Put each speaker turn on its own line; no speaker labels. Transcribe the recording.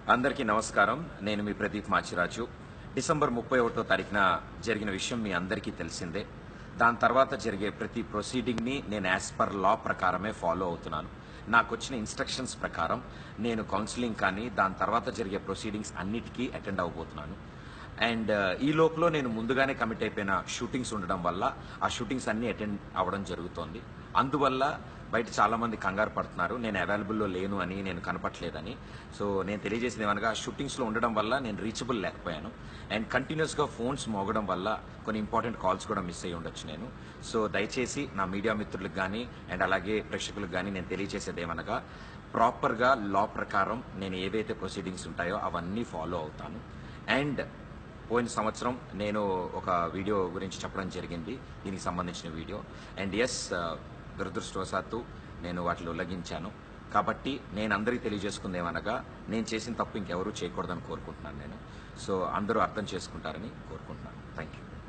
అందరికీ నమస్కారం నేను మీ ప్రదీప్ మాచిరాజు డిసెంబర్ ముప్పై ఒకటో తారీఖున జరిగిన విషయం మీ అందరికీ తెలిసిందే దాని తర్వాత జరిగే ప్రతి ప్రొసీడింగ్ని నేను యాజ్ పర్ లా ప్రకారమే ఫాలో అవుతున్నాను నాకు వచ్చిన ఇన్స్ట్రక్షన్స్ ప్రకారం నేను కౌన్సిలింగ్ కానీ దాని తర్వాత జరిగే ప్రొసీడింగ్స్ అన్నిటికీ అటెండ్ అవ్వబోతున్నాను అండ్ ఈ లోపల నేను ముందుగానే కమిట్ అయిపోయిన షూటింగ్స్ ఉండడం వల్ల ఆ షూటింగ్స్ అన్ని అటెండ్ అవ్వడం జరుగుతోంది అందువల్ల బయట చాలా మంది కంగారు పడుతున్నారు నేను అవైలబుల్లో లేను అని నేను కనపట్లేదని సో నేను తెలియజేసింది ఏమనగా షూటింగ్స్లో ఉండడం వల్ల నేను రీచబుల్ లేకపోయాను అండ్ కంటిన్యూస్గా ఫోన్స్ మోగడం వల్ల కొన్ని ఇంపార్టెంట్ కాల్స్ కూడా మిస్ అయ్యి ఉండొచ్చు నేను సో దయచేసి నా మీడియా మిత్రులకు కానీ అండ్ అలాగే ప్రేక్షకులకు కానీ నేను తెలియజేసేది ఏమనగా ప్రాపర్గా లా ప్రకారం నేను ఏవైతే ప్రొసీడింగ్స్ ఉంటాయో అవన్నీ ఫాలో అవుతాను అండ్ పోయిన సంవత్సరం నేను ఒక వీడియో గురించి చెప్పడం జరిగింది దీనికి సంబంధించిన వీడియో అండ్ ఎస్ దురదృష్టవశాత్తు నేను వాటిని ఉల్లంఘించాను కాబట్టి నేను అందరికీ తెలియజేసుకుంది ఏమనగా నేను చేసిన తప్పు ఇంకెవరూ చేయకూడదని కోరుకుంటున్నాను నేను సో అందరూ అర్థం చేసుకుంటారని కోరుకుంటున్నాను థ్యాంక్ యూ